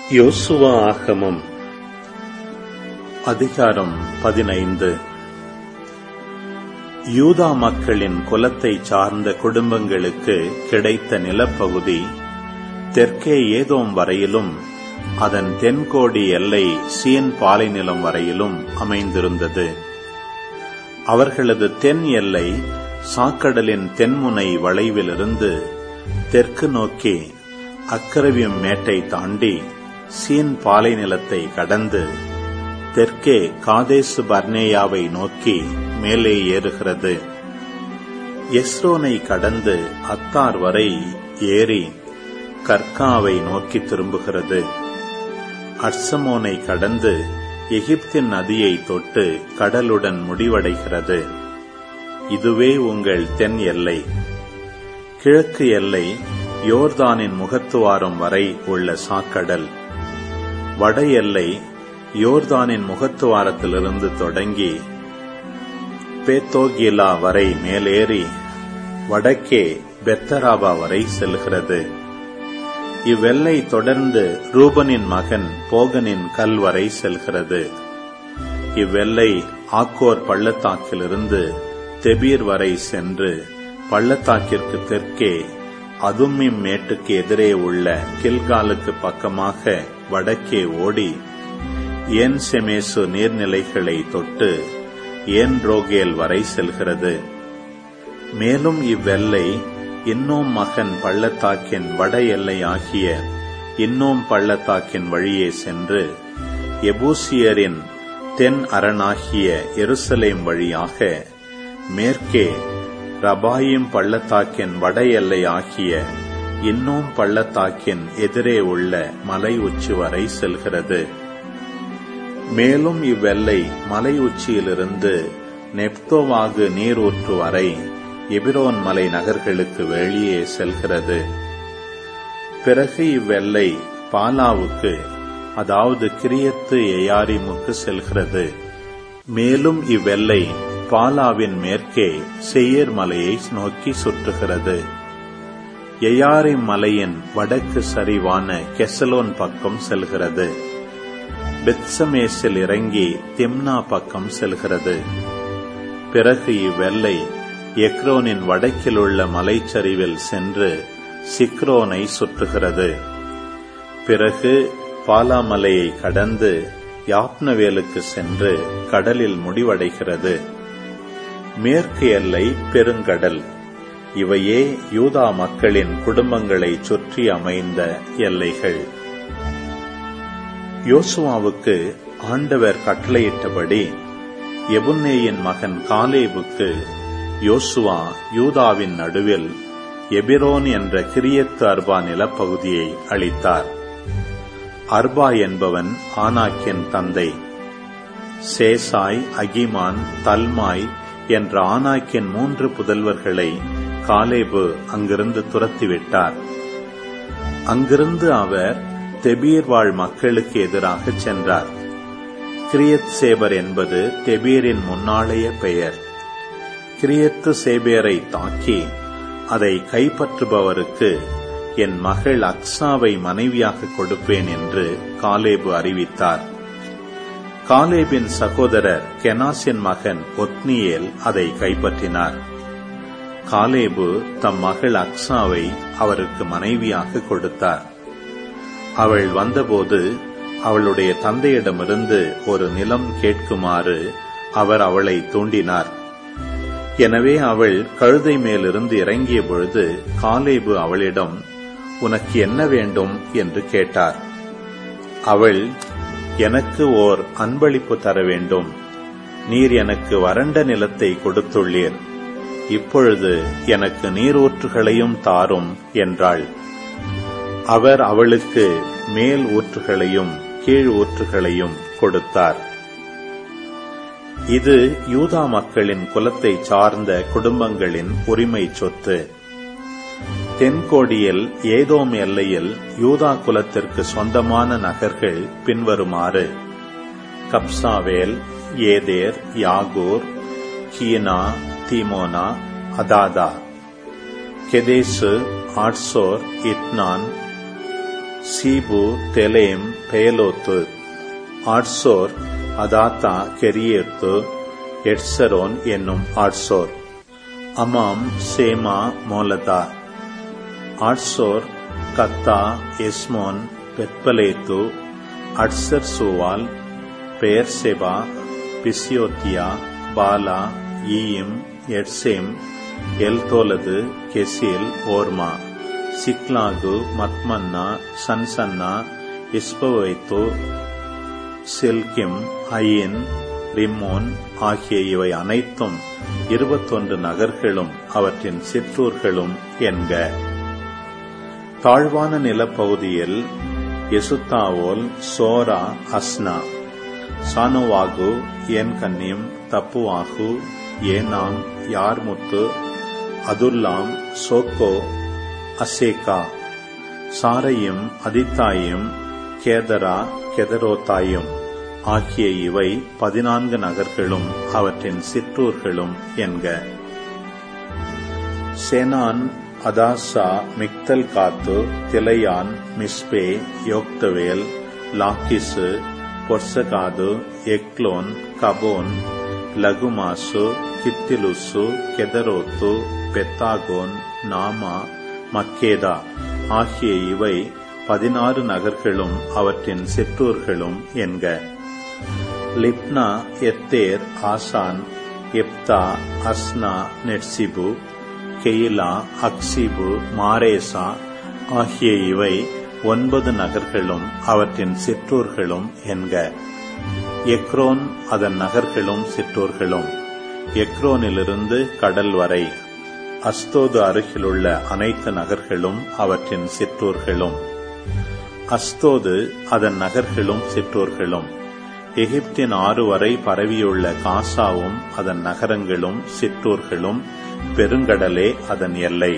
யோசுவா ஆகமம் அதிகாரம் பதினைந்து யூதா மக்களின் குலத்தை சார்ந்த குடும்பங்களுக்கு கிடைத்த நிலப்பகுதி தெற்கே ஏதோம் வரையிலும் அதன் தென்கோடி எல்லை சீன் பாலைநிலம் வரையிலும் அமைந்திருந்தது அவர்களது தென் எல்லை சாக்கடலின் தென்முனை வளைவிலிருந்து தெற்கு நோக்கி அக்கரவியம் மேட்டை தாண்டி சீன் பாலைநிலத்தை கடந்து தெற்கே காதேசு பர்னேயாவை நோக்கி மேலே ஏறுகிறது எஸ்ரோனை கடந்து அத்தார் வரை ஏறி கர்காவை நோக்கி திரும்புகிறது அர்சமோனை கடந்து எகிப்தின் நதியை தொட்டு கடலுடன் முடிவடைகிறது இதுவே உங்கள் தென் எல்லை கிழக்கு எல்லை யோர்தானின் முகத்துவாரம் வரை உள்ள சாக்கடல் வட எல்லை யோர்தானின் முகத்துவாரத்திலிருந்து தொடங்கி பேத்தோகிலா வரை மேலேறி வடக்கே பெத்தராபா வரை செல்கிறது இவ்வெல்லை தொடர்ந்து ரூபனின் மகன் போகனின் கல் வரை செல்கிறது இவ்வெல்லை ஆக்கோர் பள்ளத்தாக்கிலிருந்து தெபீர் வரை சென்று பள்ளத்தாக்கிற்கு தெற்கே அதும்மிம் மேட்டுக்கு எதிரே உள்ள கில்காலுக்கு பக்கமாக வடக்கே ஓடி ஏன் செமேசு நீர்நிலைகளை தொட்டு ஏன் ரோகேல் வரை செல்கிறது மேலும் இவ்வெல்லை இன்னும் மகன் பள்ளத்தாக்கின் வட எல்லை ஆகிய இன்னும் பள்ளத்தாக்கின் வழியே சென்று எபூசியரின் தென் அரணாகிய எருசலேம் வழியாக மேற்கே ரபாயிம் பள்ளத்தாக்கின் வட எல்லை ஆகிய இன்னும் பள்ளத்தாக்கின் எதிரே உள்ள மலை உச்சி வரை செல்கிறது மேலும் இவ்வெல்லை மலை உச்சியிலிருந்து நெப்தோவாகு நீரூற்று வரை எபிரோன் மலை நகர்களுக்கு வெளியே செல்கிறது பிறகு இவ்வெல்லை பாலாவுக்கு அதாவது கிரியத்து எயாரிமுக்கு செல்கிறது மேலும் இவ்வெல்லை பாலாவின் மேற்கே செய்யர் மலையை நோக்கி சுற்றுகிறது எயாரிம் மலையின் வடக்கு சரிவான கெசலோன் பக்கம் செல்கிறது பெத்சமேஸில் இறங்கி திம்னா பக்கம் செல்கிறது பிறகு இவ்வெல்லை எக்ரோனின் வடக்கில் உள்ள மலைச்சரிவில் சென்று சிக்ரோனை சுற்றுகிறது பிறகு பாலாமலையை கடந்து யாப்னவேலுக்கு சென்று கடலில் முடிவடைகிறது மேற்கு எல்லை பெருங்கடல் இவையே யூதா மக்களின் குடும்பங்களை சுற்றி அமைந்த எல்லைகள் யோசுவாவுக்கு ஆண்டவர் கட்டளையிட்டபடி எபுன்னேயின் மகன் காலேபுக்கு யோசுவா யூதாவின் நடுவில் எபிரோன் என்ற கிரியத்து அர்பா நிலப்பகுதியை அளித்தார் அர்பா என்பவன் ஆனாக்கின் தந்தை சேசாய் அகிமான் தல்மாய் என்ற ஆனாக்கின் மூன்று புதல்வர்களை காலேபு அங்கிருந்து துரத்திவிட்டார் அங்கிருந்து அவர் தெபீர் வாழ் மக்களுக்கு எதிராக சென்றார் கிரியத் சேபர் என்பது தெபீரின் முன்னாளைய பெயர் கிரியத்து சேபேரை தாக்கி அதை கைப்பற்றுபவருக்கு என் மகள் அக்ஸாவை மனைவியாக கொடுப்பேன் என்று காலேபு அறிவித்தார் காலேபின் சகோதரர் கெனாசின் மகன் ஒத்னியேல் அதை கைப்பற்றினார் காலேபு தம் மகள் அக்ஸாவை அவருக்கு மனைவியாக கொடுத்தார் அவள் வந்தபோது அவளுடைய தந்தையிடமிருந்து ஒரு நிலம் கேட்குமாறு அவர் அவளை தூண்டினார் எனவே அவள் கழுதை மேலிருந்து இறங்கிய பொழுது காலேபு அவளிடம் உனக்கு என்ன வேண்டும் என்று கேட்டார் அவள் எனக்கு ஓர் அன்பளிப்பு தர வேண்டும் நீர் எனக்கு வறண்ட நிலத்தை கொடுத்துள்ளீர் இப்பொழுது எனக்கு நீரூற்றுகளையும் தாரும் என்றாள் அவர் அவளுக்கு மேல் ஊற்றுகளையும் கீழ் ஊற்றுகளையும் கொடுத்தார் இது யூதா மக்களின் குலத்தை சார்ந்த குடும்பங்களின் உரிமை சொத்து தென்கோடியில் ஏதோம் எல்லையில் யூதா குலத்திற்கு சொந்தமான நகர்கள் பின்வருமாறு கப்சாவேல் ஏதேர் யாகூர் கீனா தீமோனா அதாதா கெதேசு ஆட்சோர் இட்னான் சீபு தெலேம் பேலோத்து ஆட்சோர் அதாத்தா கெரியேத்து எட்சரோன் என்னும் ஆட்சோர் அமாம் சேமா மோலதா ஆட்சோர் கத்தா எஸ்மோன் பெத்பலேத்து அட்சர் சூவால் பெயர்செபா பிசியோத்தியா பாலா ஈயும் எட்சேம் எல்தோலது கெசில் ஓர்மா சிக்லாகு மத்மன்னா சன்சன்னா இஸ்பவைத்து சில்கிம் அயின் ரிம்மோன் ஆகிய இவை அனைத்தும் இருபத்தொன்று நகர்களும் அவற்றின் சிற்றூர்களும் என்க தாழ்வான நிலப்பகுதியில் எசுத்தாவோல் சோரா அஸ்னா சானுவாகு ஏன்கன்னிம் தப்புவாகு ஏனாம் யார்முத்து அதுல்லாம் சோக்கோ அசேகா சாரையும் அதித்தாயும் கேதரா கெதரோத்தாயும் ஆகிய இவை பதினான்கு நகர்களும் அவற்றின் சிற்றூர்களும் என்க சேனான் அதாசா மிக்தல் காத்து திலையான் மிஸ்பே யோக்தவேல் லாக்கிசு பொர்சகாது எக்லோன் கபோன் லகுமாசு கித்திலுசு கெதரோத்து பெத்தாகோன் நாமா மக்கேதா ஆகிய இவை பதினாறு நகர்களும் அவற்றின் சிற்றூர்களும் என்க லிப்னா எத்தேர் ஆசான் எப்தா அஸ்னா நெட்சிபு கெயிலா அக்சிபு மாரேசா ஆகிய இவை ஒன்பது நகர்களும் அவற்றின் சிற்றூர்களும் என்க எக்ரோன் அதன் நகர்களும் சிற்றூர்களும் எக்ரோனிலிருந்து கடல் வரை அஸ்தோது அருகிலுள்ள அனைத்து நகர்களும் அவற்றின் சிற்றூர்களும் அஸ்தோது அதன் நகர்களும் சிற்றூர்களும் எகிப்தின் ஆறு வரை பரவியுள்ள காசாவும் அதன் நகரங்களும் சிற்றூர்களும் பெருங்கடலே அதன் எல்லை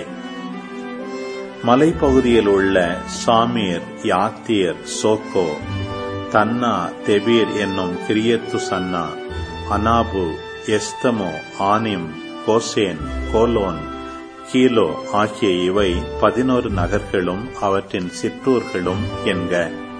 மலைப்பகுதியில் உள்ள சாமீர் யாத்தீர் சோக்கோ தன்னா தெபீர் என்னும் கிரியத்து சன்னா அனாபு எஸ்தமோ ஆனிம் கோசேன் கோலோன் கீலோ ஆகிய இவை பதினோரு நகர்களும் அவற்றின் சிற்றூர்களும் என்க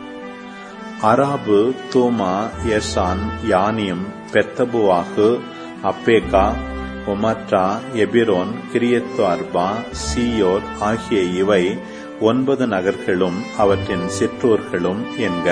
அராபு தூமா எசான் யானியம் பெத்தபுவாகு அப்பேகா ஒமற்றா எபிரோன் கிரியத்து அர்பா சீயோர் ஆகிய இவை ஒன்பது நகர்களும் அவற்றின் சிற்றூர்களும் என்க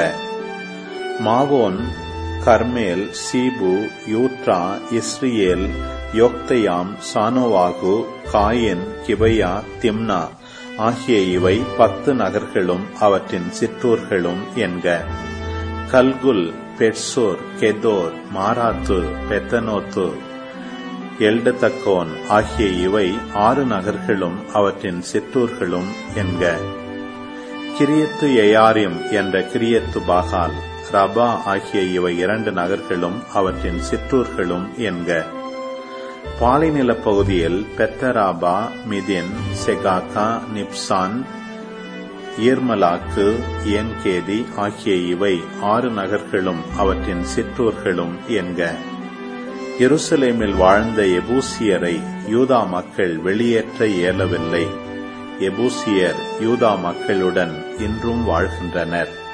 மாவோன் கர்மேல் சீபு யூட்ரா இஸ்ரியேல் யோக்தயாம் சானோவாகு காயின் கிபையா திம்னா ஆகிய இவை பத்து நகர்களும் அவற்றின் சிற்றூர்களும் என்க கல்குல் பெட்சோர் கெதோர் மாராத்து பெத்தனோத்து எல்டத்தக்கோன் ஆகிய இவை ஆறு நகர்களும் அவற்றின் சிற்றூர்களும் என்க கிரியத்து எயாரிம் என்ற கிரியத்து பாகால் ரபா ஆகிய இவை இரண்டு நகர்களும் அவற்றின் சிற்றூர்களும் என்க பாலைநில பகுதியில் பெத்தராபா மிதின் செகாக்கா நிப்சான் ஈர்மலாக்கு ஏன்கேதி ஆகிய இவை ஆறு நகர்களும் அவற்றின் சிற்றூர்களும் என்க எருசலேமில் வாழ்ந்த எபூசியரை யூதா மக்கள் வெளியேற்ற இயலவில்லை எபூசியர் யூதா மக்களுடன் இன்றும் வாழ்கின்றனர்